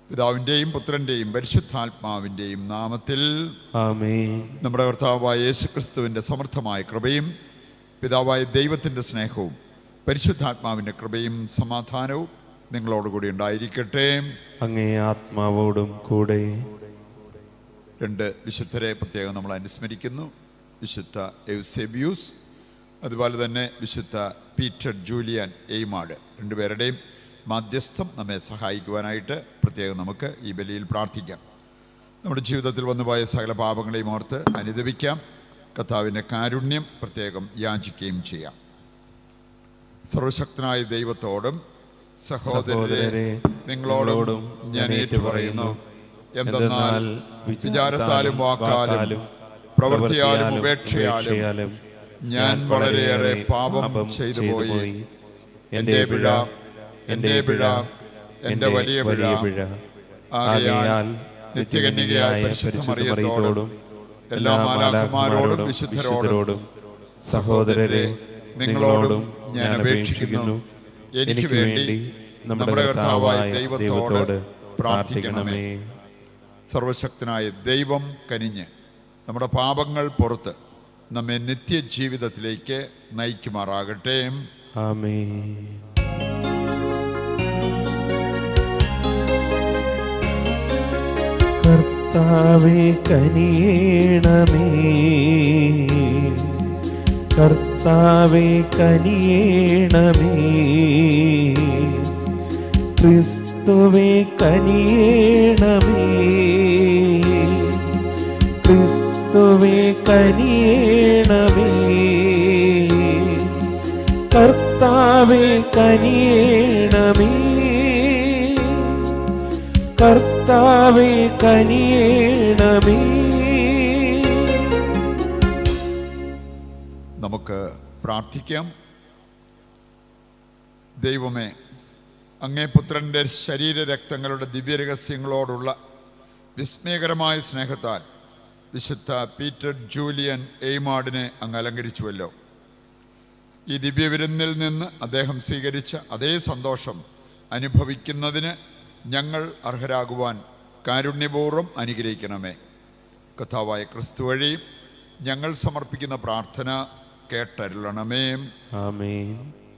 പിതാവിൻ്റെയും പുത്രൻ്റെയും പരിശുദ്ധാത്മാവിൻ്റെയും നാമത്തിൽ ആമേൻ നമ്മുടെ കർത്താവായ യേശു ക്രിസ്തുവിൻ്റെ സമർത്ഥമായ കൃപയും പിതാവായ ദൈവത്തിൻ്റെ സ്നേഹവും പരിശുദ്ധാത്മാവിൻ്റെ കൃപയും സമാധാനവും നിങ്ങളോടുകൂടി ഉണ്ടായിരിക്കട്ടെ അങ്ങേ ആത്മാവോടും കൂടെ രണ്ട് വിശുദ്ധരെ പ്രത്യേകം നമ്മൾ അനുസ്മരിക്കുന്നു വിശുദ്ധ എവ്സെബിയൂസ് അതുപോലെ തന്നെ വിശുദ്ധ പീറ്റർ ജൂലിയൻ എയ്മാട് രണ്ടുപേരുടെയും മാധ്യസ്ഥം നമ്മെ സഹായിക്കുവാനായിട്ട് പ്രത്യേകം നമുക്ക് ഈ ബലിയിൽ പ്രാർത്ഥിക്കാം നമ്മുടെ ജീവിതത്തിൽ വന്നുപോയ സകല പാപങ്ങളെയും ഓർത്ത് അനുദപിക്കാം കർത്താവിൻ്റെ കാരുണ്യം പ്രത്യേകം യാചിക്കുകയും ചെയ്യാം സർവശക്തനായ ദൈവത്തോടും സഹോദരരെ സഹോദരരെ, നിങ്ങളോടും ഞാൻ ഏറ്റുപറയുന്നു എന്തെന്നാൽ വിചാരത്താലും വാക്കാലും പ്രവൃത്തിയാലും ഉപേക്ഷയാലും ഞാൻ വളരെയേറെ പാപം ചെയ്തു പോയി എൻ്റെ പിഴ എൻ്റെ പിഴ എൻ്റെ വലിയ പിഴ ആകയാൽ നിത്യകന്യകയായ പരിശുദ്ധ മറിയത്തോടും എല്ലാ മാലാഖമാരോടും വിശുദ്ധരോടും സഹോദരരെ നിങ്ങളോടും ഞാൻ അപേക്ഷിക്കുന്നു എനിക്ക് വേണ്ടി നമ്മുടെ കർത്താവായ ദൈവത്തോട് പ്രാർത്ഥിക്കണമേ സർവശക്തനായ ദൈവം കനിഞ്ഞ് നമ്മുടെ പാപങ്ങൾ പുറത്ത് നമ്മെ നിത്യജീവിതത്തിലേക്ക് നയിക്കുമാറാകട്ടെ ആമേൻ കർത്താവേ കനിയേണമേ കർത്താവേ കനിയേണമേ ക്രിസ്തുവേ കനിയേണമേ ക്രിസ്തുവേ കനിയേണമേ കർത്താവേ കനിയേണമേ കർത്താവേ കനിയേണമേ നമുക്ക് പ്രാർത്ഥിക്കാം ദൈവമേ അങ്ങേ പുത്രൻ്റെ ശരീരരക്തങ്ങളുടെ ദിവ്യരഹസ്യങ്ങളോടുള്ള വിസ്മയകരമായ സ്നേഹത്താൽ വിശുദ്ധ പീറ്റർ ജൂലിയൻ എയ്മാഡിനെ അങ്ങ് അലങ്കരിച്ചുവല്ലോ ഈ ദിവ്യവിരുന്നിൽ നിന്ന് അദ്ദേഹം സ്വീകരിച്ച അതേ സന്തോഷം അനുഭവിക്കുന്നതിന് ഞങ്ങൾ അർഹരാകുവാൻ കാരുണ്യപൂർവ്വം അനുഗ്രഹിക്കണമേ കഥാവായ ക്രിസ്തു വഴി ഞങ്ങൾ സമർപ്പിക്കുന്ന പ്രാർത്ഥന കേട്ടരുളണമേ ആമേൻ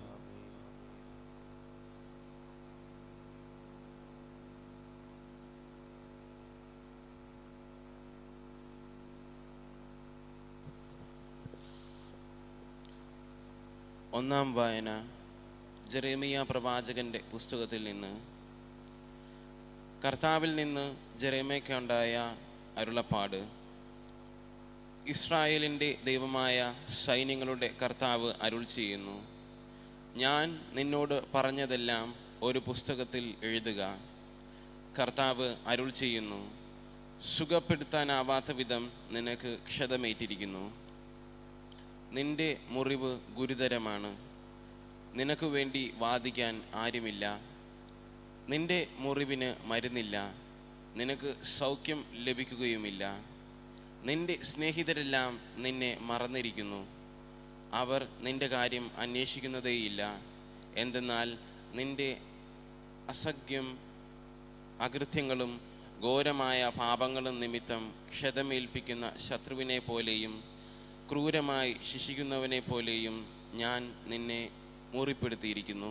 ഒന്നാം വായന ജെറേമിയ പ്രവാചകന്റെ പുസ്തകത്തിൽ നിന്ന് കർത്താവിൽ നിന്ന് ജെറേമയ്ക്കുണ്ടായ അരുളപ്പാട് ഇസ്രായേലിൻ്റെ ദൈവമായ സൈന്യങ്ങളുടെ കർത്താവ് അരുൾ ചെയ്യുന്നു ഞാൻ നിന്നോട് പറഞ്ഞതെല്ലാം ഒരു പുസ്തകത്തിൽ എഴുതുക കർത്താവ് അരുൾ ചെയ്യുന്നു സുഖപ്പെടുത്താനാവാത്ത വിധം നിനക്ക് ക്ഷതമേറ്റിരിക്കുന്നു നിന്റെ മുറിവ് ഗുരുതരമാണ് നിനക്ക് വേണ്ടി വാദിക്കാൻ ആരുമില്ല നിന്റെ മുറിവിന് മരുന്നില്ല നിനക്ക് സൗഖ്യം ലഭിക്കുകയുമില്ല നിന്റെ സ്നേഹിതരെല്ലാം നിന്നെ മറന്നിരിക്കുന്നു അവർ നിന്റെ കാര്യം അന്വേഷിക്കുന്നതേയില്ല എന്തെന്നാൽ നിന്റെ അസഖ്യം അകൃത്യങ്ങളും ഘോരമായ പാപങ്ങളും നിമിത്തം ക്ഷതമേൽപ്പിക്കുന്ന ശത്രുവിനെ പോലെയും ക്രൂരമായി ശിക്ഷിക്കുന്നവനെ പോലെയും ഞാൻ നിന്നെ മുറിപ്പെടുത്തിയിരിക്കുന്നു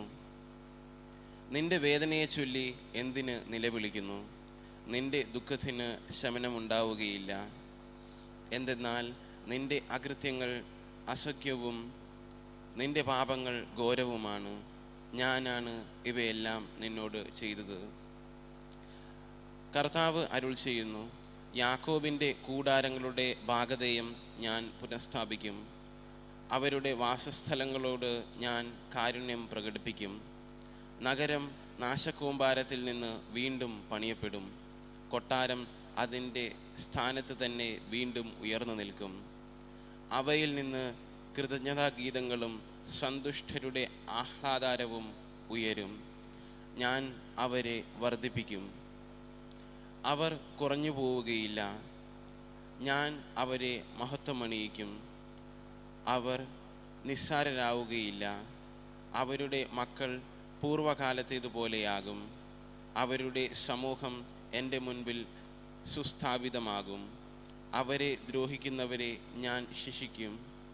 നിന്റെ വേദനയെ ചൊല്ലി എന്തിന് നിലവിളിക്കുന്നു നിന്റെ ദുഃഖത്തിന് ശമനമുണ്ടാവുകയില്ല എന്തെന്നാൽ നിന്റെ അകൃത്യങ്ങൾ അസഖ്യവും നിന്റെ പാപങ്ങൾ ഘോരവുമാണ് ഞാനാണ് ഇവയെല്ലാം നിന്നോട് ചെയ്തത് കർത്താവ് അരുൾ ചെയ്യുന്നു യാക്കോബിൻ്റെ കൂടാരങ്ങളുടെ ഭാഗതയും ഞാൻ പുനഃസ്ഥാപിക്കും അവരുടെ വാസസ്ഥലങ്ങളോട് ഞാൻ കാരുണ്യം പ്രകടിപ്പിക്കും നഗരം നാശക്കൂമ്പാരത്തിൽ നിന്ന് വീണ്ടും പണിയപ്പെടും കൊട്ടാരം അതിൻ്റെ സ്ഥാനത്ത് തന്നെ വീണ്ടും ഉയർന്നു നിൽക്കും അവയിൽ നിന്ന് കൃതജ്ഞതാഗീതങ്ങളും സന്തുഷ്ടരുടെ ആഹ്ലാദാരവും ഉയരും ഞാൻ അവരെ വർദ്ധിപ്പിക്കും അവർ കുറഞ്ഞു പോവുകയില്ല ഞാൻ അവരെ മഹത്വമണിയിക്കും അവർ നിസ്സാരരാവുകയില്ല അവരുടെ മക്കൾ പൂർവകാലത്തേതുപോലെയാകും അവരുടെ സമൂഹം എൻ്റെ മുൻപിൽ സുസ്ഥാപിതമാകും അവരെ ദ്രോഹിക്കുന്നവരെ ഞാൻ ശിക്ഷിക്കും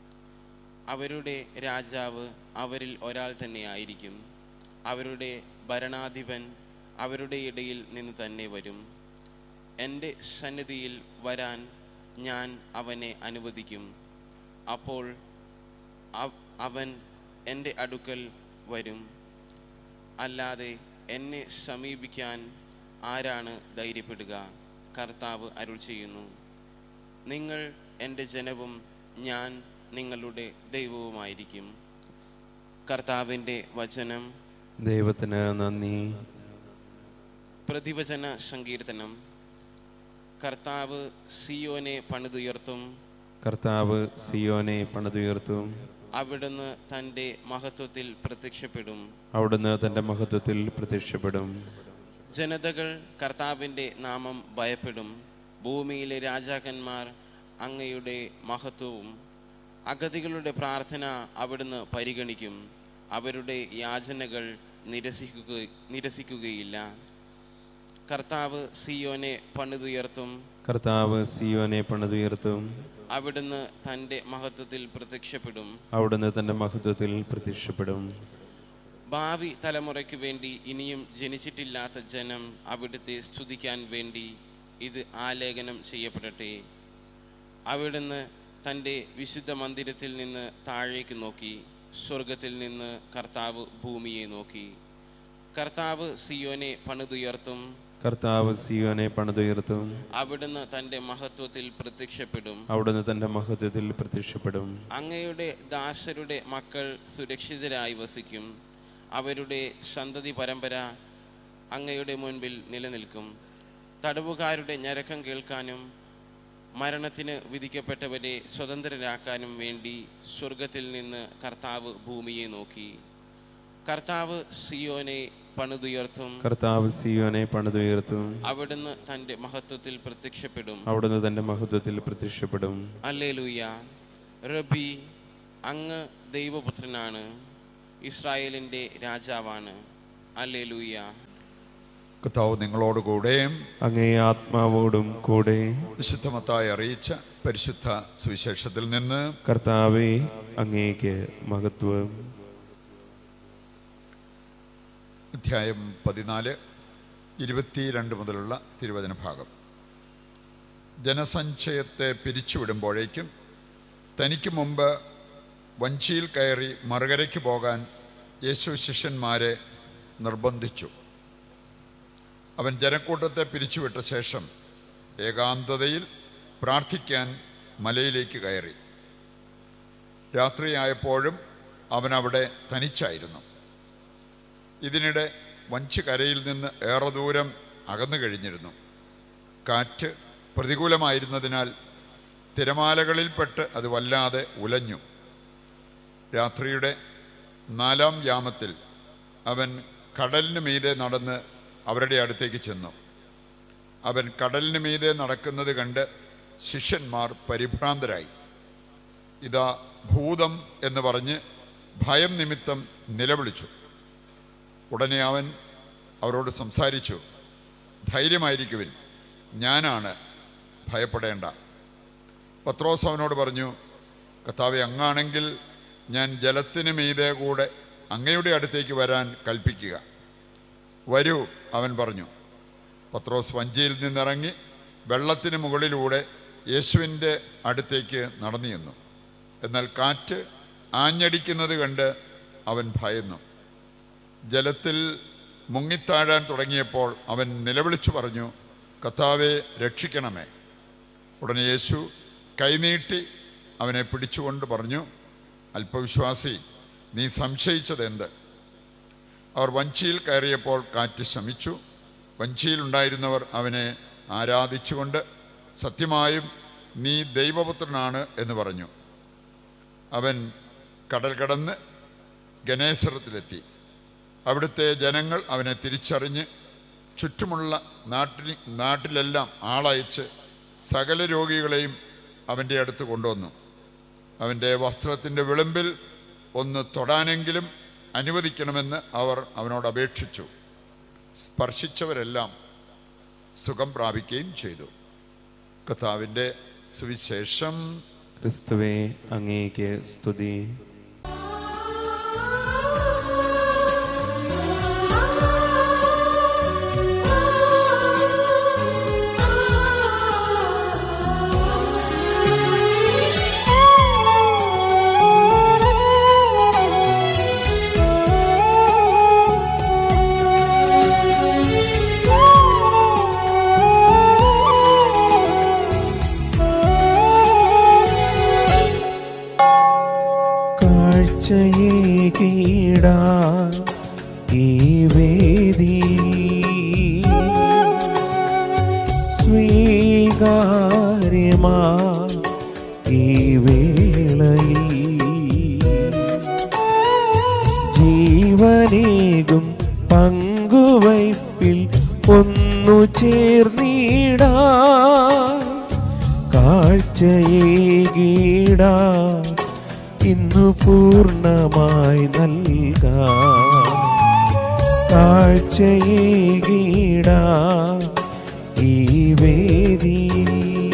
അവരുടെ രാജാവ് അവരിൽ ഒരാൾ തന്നെയായിരിക്കും അവരുടെ ഭരണാധിപൻ അവരുടെ ഇടയിൽ നിന്ന് തന്നെ വരും എൻ്റെ സന്നിധിയിൽ വരാൻ ഞാൻ അവനെ അനുവദിക്കും അപ്പോൾ അവ- അവൻ എൻ്റെ അടുക്കൽ വരും അല്ലാതെ എന്നെ സമീപിക്കാൻ ആരാണ് ധൈര്യപ്പെടുക കർത്താവ് അരുൾ ചെയ്യുന്നു നിങ്ങൾ എൻ്റെ ജനവും ഞാൻ നിങ്ങളുടെ ദൈവവുമായിരിക്കും കർത്താവിൻ്റെ വചനം ദൈവത്തിന് നന്ദി പ്രതിവചന സങ്കീർത്തനം കർത്താവ് സിയോനെ പണിതുയർത്തും കർത്താവ് സിയോനെ പണിതുയർത്തും അവിടുന്ന് തൻ്റെ മഹത്വത്തിൽ പ്രത്യക്ഷപ്പെടും അവിടുന്ന് തൻ്റെ മഹത്വത്തിൽ പ്രത്യക്ഷപ്പെടും ജനതകൾ കർത്താവിൻ്റെ നാമം ഭയപ്പെടും ഭൂമിയിലെ രാജാക്കന്മാർ അങ്ങയുടെ മഹത്വവും അഗതികളുടെ പ്രാർത്ഥന അവിടുന്ന് പരിഗണിക്കും അവരുടെ യാചനകൾ നിരസിക്കുക നിരസിക്കുകയില്ല കർത്താവ് സിയോനെ പണിതുയർത്തും കർത്താവ് സിയോനെ പണിതുയർത്തും അവിടുന്ന് തൻ്റെ മഹത്വത്തിൽ പ്രത്യക്ഷപ്പെടും അവിടുന്ന് തൻ്റെ മഹത്വത്തിൽ പ്രത്യക്ഷപ്പെടും ഭാവി തലമുറയ്ക്ക് വേണ്ടി ഇനിയും ജനിച്ചിട്ടില്ലാത്ത ജനം അവിടുത്തെ സ്തുതിക്കാൻ വേണ്ടി ഇത് ആലേഖനം ചെയ്യപ്പെടട്ടെ അവിടുന്ന് തൻ്റെ വിശുദ്ധ മന്ദിരത്തിൽ നിന്ന് താഴേക്ക് നോക്കി സ്വർഗത്തിൽ നിന്ന് കർത്താവ് ഭൂമിയെ നോക്കി കർത്താവ് സിയോനെ പണിതുയർത്തും കർത്താവ് സിയോനെ പണിതുയർത്തും അവിടുന്ന് തൻ്റെ മഹത്വത്തിൽ പ്രത്യക്ഷപ്പെടും അവിടുന്ന് തൻ്റെ മഹത്വത്തിൽ പ്രത്യക്ഷപ്പെടും അങ്ങയുടെ ദാസരുടെ മക്കൾ സുരക്ഷിതരായി വസിക്കും അവരുടെ സന്തതി പരമ്പര അങ്ങയുടെ മുൻപിൽ നിലനിൽക്കും തടവുകാരുടെ ഞരക്കം കേൾക്കാനും മരണത്തിന് വിധിക്കപ്പെട്ടവരെ സ്വതന്ത്രരാക്കാനും വേണ്ടി സ്വർഗത്തിൽ നിന്ന് കർത്താവ് ഭൂമിയെ നോക്കി കർത്താവ് സിയോനെ പണിതുയർത്തും കർത്താവ് സിയോനെ പണിതുയർത്തും അവിടുന്ന് തൻ്റെ മഹത്വത്തിൽ പ്രത്യക്ഷപ്പെടും അവിടുന്ന് തൻ്റെ മഹത്വത്തിൽ പ്രത്യക്ഷപ്പെടും അല്ലേലൂയ റബി അങ്ങ് ദൈവപുത്രനാണ് ഇസ്രായേലിൻ്റെ രാജാവാണ് അല്ലേലൂയ കർത്താവ് നിങ്ങളോടുകൂടെ അങ്ങേ ആത്മാവോടും കൂടെ വിശുദ്ധമത്തായി അറിയിച്ച പരിശുദ്ധ സുവിശേഷത്തിൽ നിന്ന് കർത്താവെ അങ്ങേക്ക് മഹത്വം അധ്യായം പതിനാല് ഇരുപത്തിരണ്ട് മുതലുള്ള തിരുവചന ഭാഗം ജനസഞ്ചയത്തെ പിരിച്ചുവിടുമ്പോഴേക്കും തനിക്ക് മുമ്പ് വഞ്ചിയിൽ കയറി മറുകരയ്ക്ക് പോകാൻ യേശു ശിഷ്യന്മാരെ നിർബന്ധിച്ചു അവൻ ജനക്കൂട്ടത്തെ പിരിച്ചുവിട്ട ശേഷം ഏകാന്തതയിൽ പ്രാർത്ഥിക്കാൻ മലയിലേക്ക് കയറി രാത്രിയായപ്പോഴും അവൻ അവിടെ തനിച്ചായിരുന്നു ഇതിനിടെ വഞ്ചി കരയിൽ നിന്ന് ഏറെ ദൂരം അകന്നു കഴിഞ്ഞിരുന്നു കാറ്റ് പ്രതികൂലമായിരുന്നതിനാൽ തിരമാലകളിൽപ്പെട്ട് അത് വല്ലാതെ ഉലഞ്ഞു രാത്രിയുടെ നാലാം യാമത്തിൽ അവൻ കടലിന് മീതെ നടന്ന് അവരുടെ അടുത്തേക്ക് ചെന്നു അവൻ കടലിന് മീതെ നടക്കുന്നത് കണ്ട് ശിഷ്യന്മാർ പരിഭ്രാന്തരായി ഇതാ ഭൂതം എന്ന് പറഞ്ഞ് ഭയം നിമിത്തം നിലവിളിച്ചു ഉടനെ അവൻ അവരോട് സംസാരിച്ചു ധൈര്യമായിരിക്കുവിൻ ഞാനാണ് ഭയപ്പെടേണ്ട പത്രോസ് അവനോട് പറഞ്ഞു കർത്താവെ അങ്ങാണെങ്കിൽ ഞാൻ ജലത്തിന് മീതെ കൂടെ അങ്ങയുടെ അടുത്തേക്ക് വരാൻ കൽപ്പിക്കുക വരൂ അവൻ പറഞ്ഞു പത്രോസ് വഞ്ചിയിൽ നിന്നിറങ്ങി വെള്ളത്തിന് മുകളിലൂടെ യേശുവിൻ്റെ അടുത്തേക്ക് നടന്നു ചെന്നു എന്നാൽ കാറ്റ് ആഞ്ഞടിക്കുന്നത് കണ്ട് അവൻ ഭയന്നു ജലത്തിൽ മുങ്ങിത്താഴാൻ തുടങ്ങിയപ്പോൾ അവൻ നിലവിളിച്ചു പറഞ്ഞു കർത്താവെ രക്ഷിക്കണമേ ഉടനെ യേശു കൈനീട്ടി അവനെ പിടിച്ചുകൊണ്ട് പറഞ്ഞു അല്പവിശ്വാസി നീ സംശയിച്ചതെന്ത് അവർ വഞ്ചിയിൽ കയറിയപ്പോൾ കാറ്റ് ശമിച്ചു വഞ്ചിയിലുണ്ടായിരുന്നവർ അവനെ ആരാധിച്ചുകൊണ്ട് സത്യമായും നീ ദൈവപുത്രനാണ് എന്ന് പറഞ്ഞു അവൻ കടൽ കടന്ന് ഗണേശ്വരത്തിലെത്തി അവിടുത്തെ ജനങ്ങൾ അവനെ തിരിച്ചറിഞ്ഞ് ചുറ്റുമുള്ള നാട്ടിൽ നാട്ടിലെല്ലാം ആളയച്ച് സകല രോഗികളെയും അവൻ്റെ അടുത്ത് കൊണ്ടുവന്നു അവൻ്റെ വസ്ത്രത്തിൻ്റെ വിളിമ്പിൽ ഒന്ന് തൊടാനെങ്കിലും അനുവദിക്കണമെന്ന് അവർ അവനോട് അപേക്ഷിച്ചു സ്പർശിച്ചവരെല്ലാം സുഖം പ്രാപിക്കുകയും ചെയ്തു കർത്താവിൻ്റെ സുവിശേഷം ക്രിസ്തുവെ അങ്ങേക്ക് സ്തുതി കാഴ്ചയെ കീടാ ഈ വേദി സ്വീകാര്യമാ ഈ വേളയിൽ ജീവനേകും പങ്കുവയ്പിൽ ഒന്നു ചേർന്നിടാ കാഴ്ചയേകീടാ ഇന്നു പൂർണ്ണമായി നൽകാം കാഴ്ചയേകീടാ ഈ വേദിയിൽ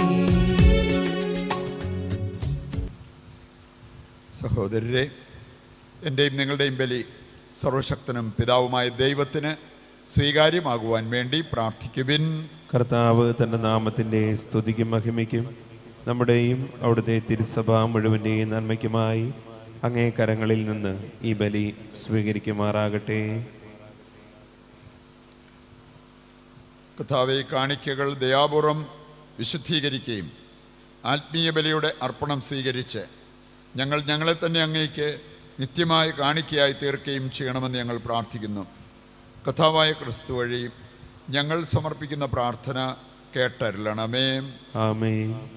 സഹോദരരെ എൻ്റെയും നിങ്ങളുടെയും ബലി സർവശക്തനും പിതാവുമായ ദൈവത്തിന് സ്വീകാര്യമാകുവാൻ വേണ്ടി പ്രാർത്ഥിക്കുവിൻ കർത്താവ് തന്റെ നാമത്തിന്റെ സ്തുതിക്കും മഹിമയ്ക്കും നമ്മുടെയും അവിടുത്തെ തിരുസഭ മുഴുവൻ്റെയും നന്മയ്ക്കുമായി അങ്ങേ കരങ്ങളിൽ നിന്ന് ഈ ബലി സ്വീകരിക്കുമാറാകട്ടെ കർത്താവെ കാണിക്കകൾ ദയാപൂർവം വിശുദ്ധീകരിക്കുകയും ആത്മീയ ബലിയുടെ അർപ്പണം സ്വീകരിച്ച് ഞങ്ങൾ ഞങ്ങളെ തന്നെ അങ്ങേക്ക് നിത്യമായ കാണിക്കയായി തീർക്കുകയും ചെയ്യണമെന്ന് ഞങ്ങൾ പ്രാർത്ഥിക്കുന്നു കഥാവായ ക്രിസ്തു വഴി ഞങ്ങൾ സമർപ്പിക്കുന്ന പ്രാർത്ഥന കേട്ടരുളണമേ ആമേ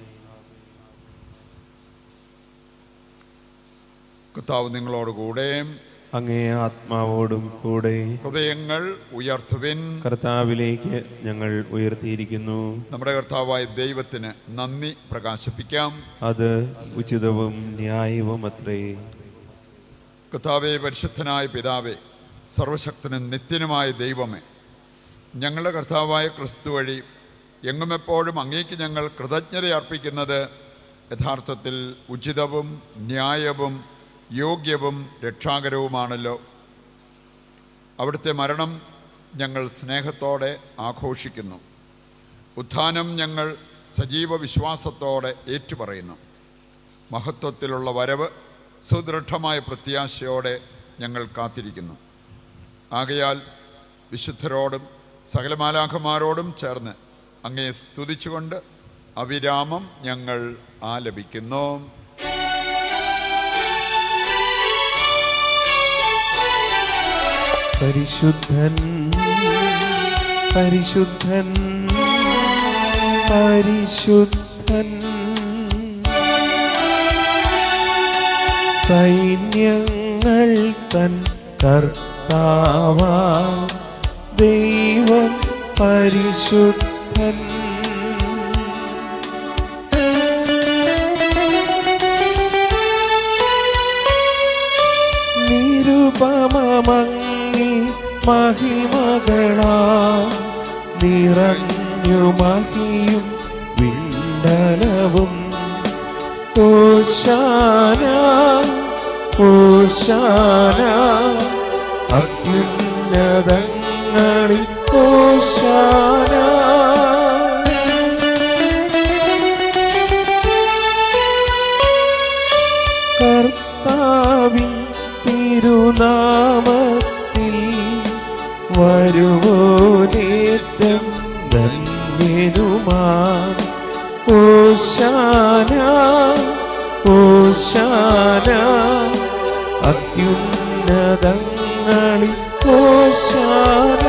കർത്താവ് നിങ്ങളോടുകൂടെ അങ്ങേ ആത്മാവോടും കൂടെ ഹൃദയങ്ങൾ ഉയർത്തുവിൻ കർത്താവിലേക്ക് ഞങ്ങൾ ഉയർത്തിയിരിക്കുന്നു നമ്മുടെ കർത്താവായ ദൈവത്തിന് നന്ദി പ്രകാശിപ്പിക്കാം അത് ഉചിതവും ന്യായവും അത്രേ കർത്താവെ പരിശുദ്ധനായ പിതാവേ സർവശക്തനും നിത്യനുമായ ദൈവമേ ഞങ്ങളുടെ കർത്താവായ ക്രിസ്തു വഴി എങ്ങും എപ്പോഴും അങ്ങേക്ക് ഞങ്ങൾ കൃതജ്ഞത അർപ്പിക്കുന്നത് യഥാർത്ഥത്തിൽ ഉചിതവും ന്യായവും യോഗ്യവും രക്ഷാകരവുമാണല്ലോ അവിടുത്തെ മരണം ഞങ്ങൾ സ്നേഹത്തോടെ ആഘോഷിക്കുന്നു ഉത്ഥാനം ഞങ്ങൾ സജീവ വിശ്വാസത്തോടെ ഏറ്റുപറയുന്നു മഹത്വത്തിലുള്ള വരവ് സുദൃഢമായ പ്രത്യാശയോടെ ഞങ്ങൾ കാത്തിരിക്കുന്നു ആകയാൽ വിശുദ്ധരോടും സകലമാലാഖമാരോടും ചേർന്ന് അങ്ങേ സ്തുതിച്ചുകൊണ്ട് അവിരാമം ഞങ്ങൾ ആലപിക്കുന്നു പരിശുദ്ധൻ പരിശുദ്ധൻ പരിശുദ്ധൻ സൈന്യങ്ങൾ തൻ കർത്താവ ദൈവം പരിശുദ്ധൻ നിരുപമങ്ങി മഹിമകളാ നിറഞ്ഞു മഹിയും വിണ്ടലവും ഓശാന ഓശാന അത്യുന്നതങ്ങളിൽ ഓശാന കർത്താവിൻ തിരുനാമത്തിൽ വരുവോനേറ്റം ധന്യനുമാ ഓശാന ഓശാന അത്യുന്നതങ്ങളിൽ ഓശാന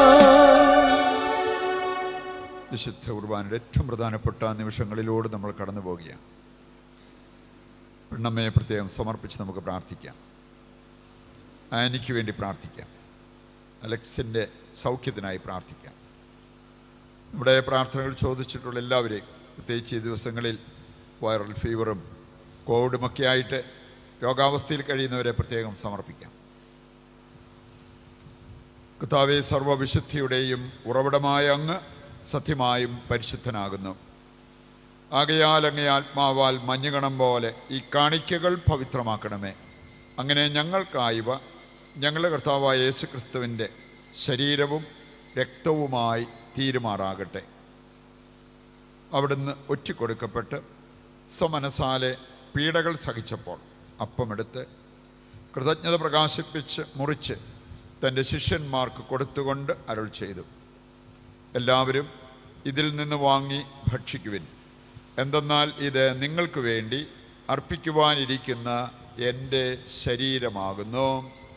വിശുദ്ധ കുർബാനയുടെ ഏറ്റവും പ്രധാനപ്പെട്ട നിമിഷങ്ങളിലൂടെ നമ്മൾ കടന്നു പോവുകയാണ് പെണ്ണമ്മയെ പ്രത്യേകം സമർപ്പിച്ച് നമുക്ക് പ്രാർത്ഥിക്കാം ആനിക്ക് വേണ്ടി പ്രാർത്ഥിക്കാം അലക്സിൻ്റെ സൗഖ്യത്തിനായി പ്രാർത്ഥിക്കാം നമ്മുടെ പ്രാർത്ഥനകൾ ചോദിച്ചിട്ടുള്ള എല്ലാവരെയും പ്രത്യേകിച്ച് ഈ ദിവസങ്ങളിൽ വൈറൽ ഫീവറും കോവിഡുമൊക്കെ ആയിട്ട് രോഗാവസ്ഥയിൽ കഴിയുന്നവരെ പ്രത്യേകം സമർപ്പിക്കാം കർത്താവെ സർവവിശുദ്ധിയുടെയും ഉറവിടമായ അങ്ങ് സത്യമായും പരിശുദ്ധനാകുന്നു ആകയാൽ അങ്ങേ ആത്മാവാൽ മഞ്ഞുകണം പോലെ ഈ കാണിക്കകൾ പവിത്രമാക്കണമേ അങ്ങനെ ഞങ്ങൾക്കായവ ഞങ്ങളുടെ കർത്താവായ യേശു ക്രിസ്തുവിൻ്റെ ശരീരവും രക്തവുമായി തീരുമാറാകട്ടെ അവിടുന്ന് ഒറ്റിക്കൊടുക്കപ്പെട്ട് സ്വമനസാലെ പീഡകൾ സഹിച്ചപ്പോൾ അപ്പമെടുത്ത് കൃതജ്ഞത പ്രകാശിപ്പിച്ച് മുറിച്ച് തൻ്റെ ശിഷ്യന്മാർക്ക് കൊടുത്തുകൊണ്ട് അരുൾ ചെയ്തു എല്ലാവരും ഇതിൽ നിന്ന് വാങ്ങി ഭക്ഷിക്കുവിൻ എന്തെന്നാൽ ഇത് നിങ്ങൾക്ക് വേണ്ടി അർപ്പിക്കുവാനിരിക്കുന്ന എൻ്റെ ശരീരമാകുന്നു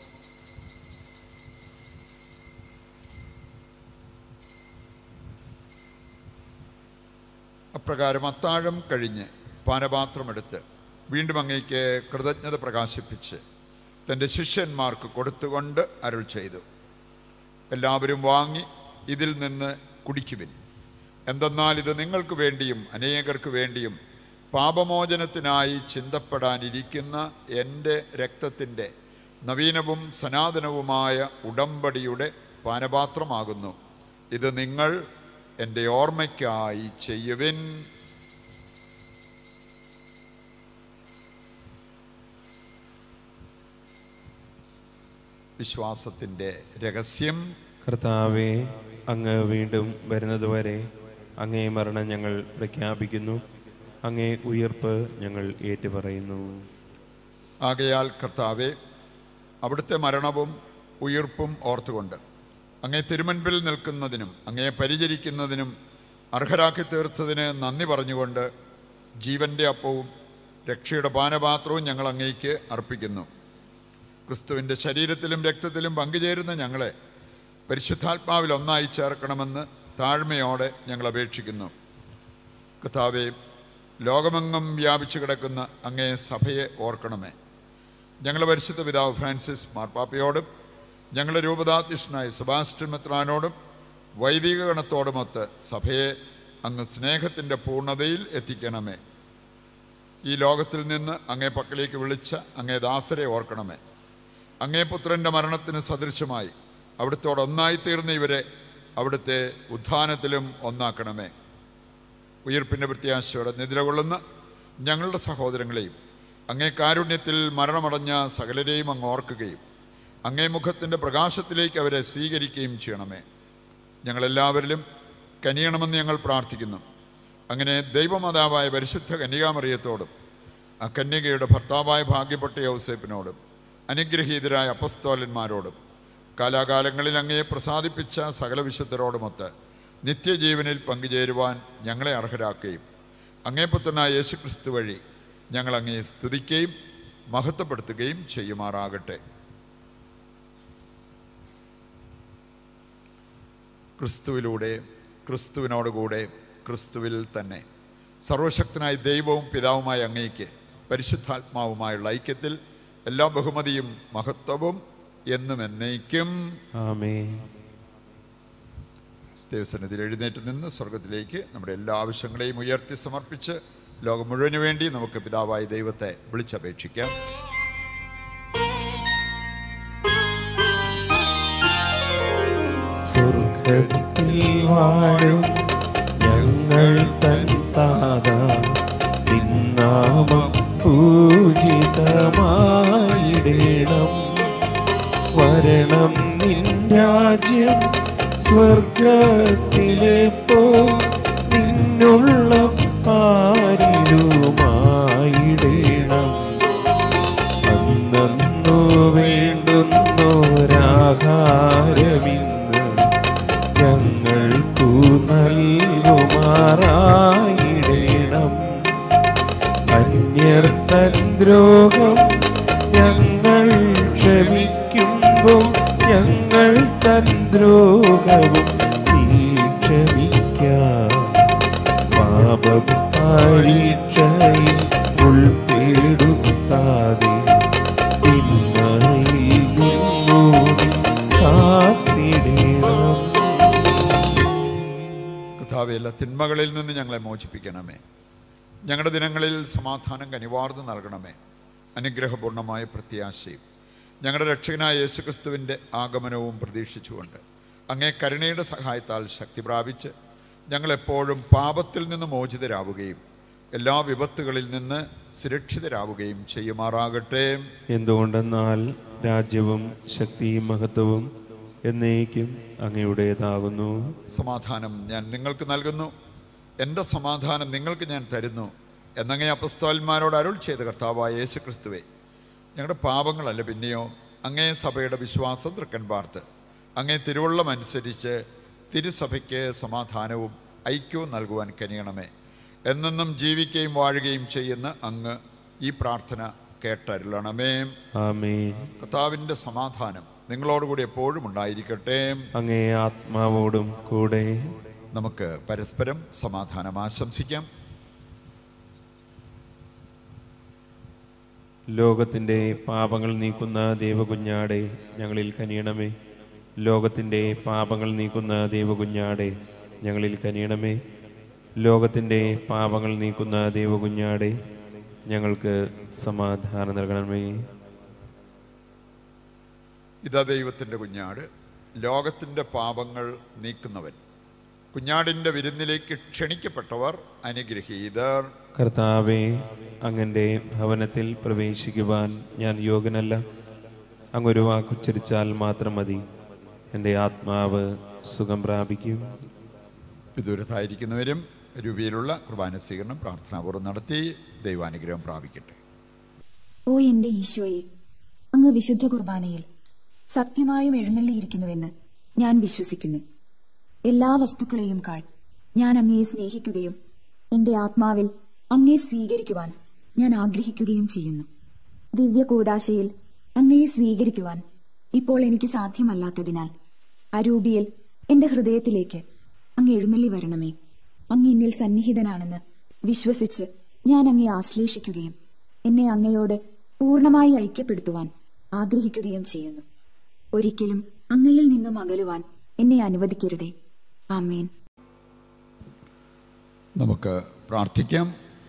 അപ്രകാരം അത്താഴം കഴിഞ്ഞ് പാനപാത്രമെടുത്ത് വീണ്ടും അങ്ങേക്ക് കൃതജ്ഞത പ്രകാശിപ്പിച്ച് തൻ്റെ ശിഷ്യന്മാർക്ക് കൊടുത്തുകൊണ്ട് അരുൾ ചെയ്തു എല്ലാവരും വാങ്ങി ഇതിൽ നിന്ന് കുടിക്കുവിൻ എന്തെന്നാൽ ഇത് നിങ്ങൾക്ക് വേണ്ടിയും അനേകർക്ക് വേണ്ടിയും പാപമോചനത്തിനായി ചിന്തപ്പെടാനിരിക്കുന്ന എൻ്റെ രക്തത്തിൻ്റെ നവീനവും സനാതനവുമായ ഉടമ്പടിയുടെ പാനപാത്രമാകുന്നു ഇത് നിങ്ങൾ എൻ്റെ ഓർമ്മയ്ക്കായി ചെയ്യുവിൻ വിശ്വാസത്തിൻ്റെ രഹസ്യം കർത്താവെ അങ്ങ് വീണ്ടും വരുന്നതുവരെ അങ്ങേ മരണം ഞങ്ങൾ പ്രഖ്യാപിക്കുന്നു അങ്ങേ ഉയർപ്പ് ഞങ്ങൾ ഏറ്റുപറയുന്നു ആകയാൽ കർത്താവെ അവിടുത്തെ മരണവും ഉയിർപ്പും ഓർത്തുകൊണ്ട് അങ്ങേ തിരുമുൻപിൽ നിൽക്കുന്നതിനും അങ്ങേ പരിചരിക്കുന്നതിനും അർഹരാക്കി തീർത്തതിന് നന്ദി പറഞ്ഞുകൊണ്ട് ജീവൻ്റെ അപ്പവും രക്ഷയുടെ പാനപാത്രവും ഞങ്ങൾ അങ്ങേക്ക് അർപ്പിക്കുന്നു ക്രിസ്തുവിൻ്റെ ശരീരത്തിലും രക്തത്തിലും പങ്കുചേരുന്ന ഞങ്ങളെ പരിശുദ്ധാത്മാവിൽ ഒന്നായി ചേർക്കണമെന്ന് താഴ്മയോടെ ഞങ്ങൾ അപേക്ഷിക്കുന്നു കർത്താവെ ലോകമെങ്ങും വ്യാപിച്ചു കിടക്കുന്ന അങ്ങേ സഭയെ ഓർക്കണമേ ഞങ്ങളുടെ പരിശുദ്ധ പിതാവ് ഫ്രാൻസിസ് മാർപ്പാപ്പയോടും ഞങ്ങളുടെ രൂപതാധ്യക്ഷനായ സെബാസ്റ്റ്യൻ മെത്രാനോടും വൈദിക ഗണത്തോടുമൊത്ത് സഭയെ അങ്ങ് സ്നേഹത്തിൻ്റെ പൂർണ്ണതയിൽ എത്തിക്കണമേ ഈ ലോകത്തിൽ നിന്ന് അങ്ങേ പക്കലേക്ക് വിളിച്ച അങ്ങേ ദാസരെ ഓർക്കണമേ അങ്ങേ പുത്രൻ്റെ മരണത്തിന് സദൃശമായി അവിടുത്തോട് ഒന്നായിത്തീർന്ന ഇവരെ അവിടുത്തെ ഉത്ഥാനത്തിലും ഒന്നാക്കണമേ ഉയർപ്പിൻ്റെ പ്രത്യാശയോടെ നിദ്രകൊള്ളുന്ന ഞങ്ങളുടെ സഹോദരങ്ങളെയും അങ്ങേ കാരുണ്യത്തിൽ മരണമടഞ്ഞ സകലരെയും അങ്ങ് ഓർക്കുകയും അങ്ങേ മുഖത്തിൻ്റെ പ്രകാശത്തിലേക്ക് അവരെ സ്വീകരിക്കുകയും ചെയ്യണമേ ഞങ്ങളെല്ലാവരിലും കനിയണമെന്ന് ഞങ്ങൾ പ്രാർത്ഥിക്കുന്നു അങ്ങനെ ദൈവമാതാവായ പരിശുദ്ധ കന്യകാമറിയത്തോടും ആ കന്യകയുടെ ഭർത്താവായ ഭാഗ്യപ്പെട്ട യൗസേപ്പിനോടും അനുഗ്രഹീതരായ അപ്പസ്തോലന്മാരോടും കാലാകാലങ്ങളിൽ അങ്ങയെ പ്രസാദിപ്പിച്ച സകല വിശുദ്ധരോടുമൊത്ത് നിത്യജീവനിൽ പങ്കുചേരുവാൻ ഞങ്ങളെ അർഹരാക്കുകയും അങ്ങേപുത്രനായ യേശുക്രിസ്തു വഴി ഞങ്ങൾ അങ്ങയെ സ്തുതിക്കുകയും മഹത്വപ്പെടുത്തുകയും ചെയ്യുമാറാകട്ടെ ക്രിസ്തുവിലൂടെ ക്രിസ്തുവിനോടുകൂടെ ക്രിസ്തുവിൽ തന്നെ സർവശക്തനായ ദൈവവും പിതാവുമായ അങ്ങയ്ക്ക് പരിശുദ്ധാത്മാവുമായുള്ള ഐക്യത്തിൽ എല്ലാ ബഹുമതിയും മഹത്വവും എന്നും എന്നേക്കും ആമേൻ ദൈവസന്നിധിയിൽ എഴുന്നേറ്റ് നിന്ന് സ്വർഗത്തിലേക്ക് നമ്മുടെ എല്ലാ ആവശ്യങ്ങളെയും ഉയർത്തി സമർപ്പിച്ച് ലോകം മുഴുവന് വേണ്ടി നമുക്ക് പിതാവായ ദൈവത്തെ വിളിച്ചപേക്ഷിക്കാം സ്വർഗത്തിൽ വാഴും ഞങ്ങൾ തൻ താത നിന്നാമം പൂജിതമായിടേണം വരണം നിൻ രാജ്യം സ്വർഗത്തിലെ പോ നിന്നുള്ള പാരിലുമായിടേണം അന്നു വേണ്ടുന്നോരാഹാരമിന്ന് ഞങ്ങൾക്കു നൽകുമാറായിടേണം അന്യർ തൻ ദ്രോഹം ഞങ്ങൾ ക്ഷമിക്കുമ്പോൾ ഞങ്ങൾ തൻ ദ്രോഹവും നീ ക്ഷമിക്കാം പാപം പരീക്ഷയിൽ ഉൾപ്പെടുത്താതെ തിന്മയിൽ നിന്നു നീ കാത്തിടണം കഥാവെ എല്ലാ തിന്മകളിൽ നിന്ന് ഞങ്ങളെ മോചിപ്പിക്കണമേ ഞങ്ങളുടെ ദിനങ്ങളിൽ സമാധാനം കനിവാർന്ന് നൽകണമേ അനുഗ്രഹപൂർണമായ പ്രത്യാശയും ഞങ്ങളുടെ രക്ഷകനായ യേശുക്രിസ്തുവിൻ്റെ ആഗമനവും പ്രതീക്ഷിച്ചുകൊണ്ട് അങ്ങേ കരുണയുടെ സഹായത്താൽ ശക്തി പ്രാപിച്ച് ഞങ്ങളെപ്പോഴും പാപത്തിൽ നിന്ന് മോചിതരാവുകയും എല്ലാ വിപത്തുകളിൽ നിന്ന് സുരക്ഷിതരാവുകയും ചെയ്യുമാറാകട്ടെ എന്തുകൊണ്ടെന്നാൽ രാജ്യവും ശക്തിയും മഹത്വവും എന്നേക്കും അങ്ങയുടേതാകുന്നു സമാധാനം ഞാൻ നിങ്ങൾക്ക് നൽകുന്നു എൻ്റെ സമാധാനം നിങ്ങൾക്ക് ഞാൻ തരുന്നു എന്നങ്ങേ അപ്പസ്തോന്മാരോട് അരുൾ ചെയ്ത കർത്താവായ യേശു ക്രിസ്തുവേ ഞങ്ങളുടെ പാപങ്ങളല്ല പിന്നെയോ അങ്ങേ സഭയുടെ വിശ്വാസം തൃക്കൻ പാർത്ത് അങ്ങേ തിരുവള്ളം അനുസരിച്ച് തിരുസഭയ്ക്ക് സമാധാനവും ഐക്യവും നൽകുവാൻ കനിയണമേ എന്നെന്നും ജീവിക്കുകയും വാഴുകയും ചെയ്യുന്ന അങ്ങ് ഈ പ്രാർത്ഥന കേട്ടരുളണമേ ആമേൻ കർത്താവിൻ്റെ സമാധാനം നിങ്ങളോടുകൂടി എപ്പോഴും ഉണ്ടായിരിക്കട്ടെ അങ്ങേ ആത്മാവോടും കൂടെ നമുക്ക് പരസ്പരം സമാധാനം ആശംസിക്കാം ലോകത്തിൻ്റെ പാപങ്ങൾ നീക്കുന്ന ദേവകുഞ്ഞാടെ ഞങ്ങളിൽ കനിയണമേ ലോകത്തിൻ്റെ പാപങ്ങൾ നീക്കുന്ന ദേവകുഞ്ഞാടെ ഞങ്ങളിൽ കനിയണമേ ലോകത്തിൻ്റെ പാപങ്ങൾ നീക്കുന്ന ദേവകുഞ്ഞാടെ ഞങ്ങൾക്ക് സമാധാനം നൽകണമേ ഇതാ ദൈവത്തിൻ്റെ കുഞ്ഞാട് ലോകത്തിൻ്റെ പാപങ്ങൾ നീക്കുന്നവൻ കുഞ്ഞാടിൻ്റെ വിരുന്നിലേക്ക് ക്ഷണിക്കപ്പെട്ടവർ അനുഗ്രഹീതർ കർത്താവെ അങ്ങൻ്റെ ഭവനത്തിൽ പ്രവേശിക്കുവാൻ ഞാൻ യോഗ്യനല്ല അങ്ങൊരു വാക്കുച്ചരിച്ചാൽ മാത്രം മതി എൻ്റെ ആത്മാവ് സുഖം പ്രാപിക്കും വിദൂരത്തായിരിക്കുന്നവരും രൂപയിലുള്ള കുർബാന സ്വീകരണം പ്രാർത്ഥനാപൂർവ്വം നടത്തി ദൈവാനുഗ്രഹം പ്രാപിക്കട്ടെ ഓ എന്റെ ഈശോയെ അങ്ങ് വിശുദ്ധ കുർബാനയിൽ സത്യമായും എഴുന്നള്ളിയിരിക്കുന്നുവെന്ന് ഞാൻ വിശ്വസിക്കുന്നു എല്ലാ വസ്തുക്കളെയും കാൾ ഞാൻ അങ്ങയെ സ്നേഹിക്കുകയും എന്റെ ആത്മാവിൽ അങ്ങയെ സ്വീകരിക്കുവാൻ ഞാൻ ആഗ്രഹിക്കുകയും ചെയ്യുന്നു ദിവ്യ കൂടാശയിൽ അങ്ങയെ സ്വീകരിക്കുവാൻ ഇപ്പോൾ എനിക്ക് സാധ്യമല്ലാത്തതിനാൽ അരൂപിയിൽ എന്റെ ഹൃദയത്തിലേക്ക് അങ്ങ് എഴുന്നള്ളി വരണമേ അങ്ങ് എന്നിൽ സന്നിഹിതനാണെന്ന് വിശ്വസിച്ച് ഞാൻ അങ്ങയെ ആശ്ലേഷിക്കുകയും എന്നെ അങ്ങയോട് പൂർണ്ണമായി ഐക്യപ്പെടുത്തുവാൻ ആഗ്രഹിക്കുകയും ചെയ്യുന്നു ഒരിക്കലും അങ്ങയിൽ നിന്നും അകലുവാൻ എന്നെ അനുവദിക്കരുതേ ആമേൻ നമുക്ക് പ്രാർത്ഥിക്കാം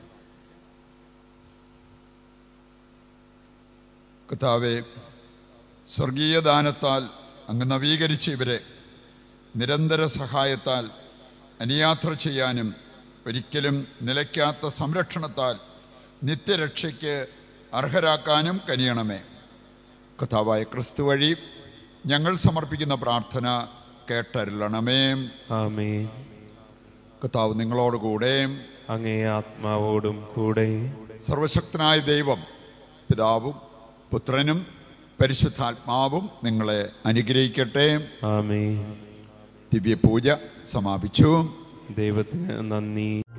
കർത്താവെ സ്വർഗീയ ദാനത്താൽ അങ്ങ് നവീകരിച്ച ഇവരെ നിരന്തര സഹായത്താൽ അനുയാത്ര ചെയ്യാനും ഒരിക്കലും നിലയ്ക്കാത്ത സംരക്ഷണത്താൽ നിത്യരക്ഷയ്ക്ക് അർഹരാക്കാനും കനിയണമേ കഥാവായ ക്രിസ്തു വഴി ഞങ്ങൾ സമർപ്പിക്കുന്ന പ്രാർത്ഥന കേട്ടരുളണമേ ആമേൻ കർത്താവ് നിങ്ങളോടുകൂടെ അങ്ങേ ആത്മാവോടും കൂടെ സർവശക്തനായ ദൈവം പിതാവും പുത്രനും പരിശുദ്ധാത്മാവും നിങ്ങളെ അനുഗ്രഹിക്കട്ടെ ആമേൻ ദിവ്യപൂജ സമാപിച്ചു ദൈവത്തിന് നന്ദി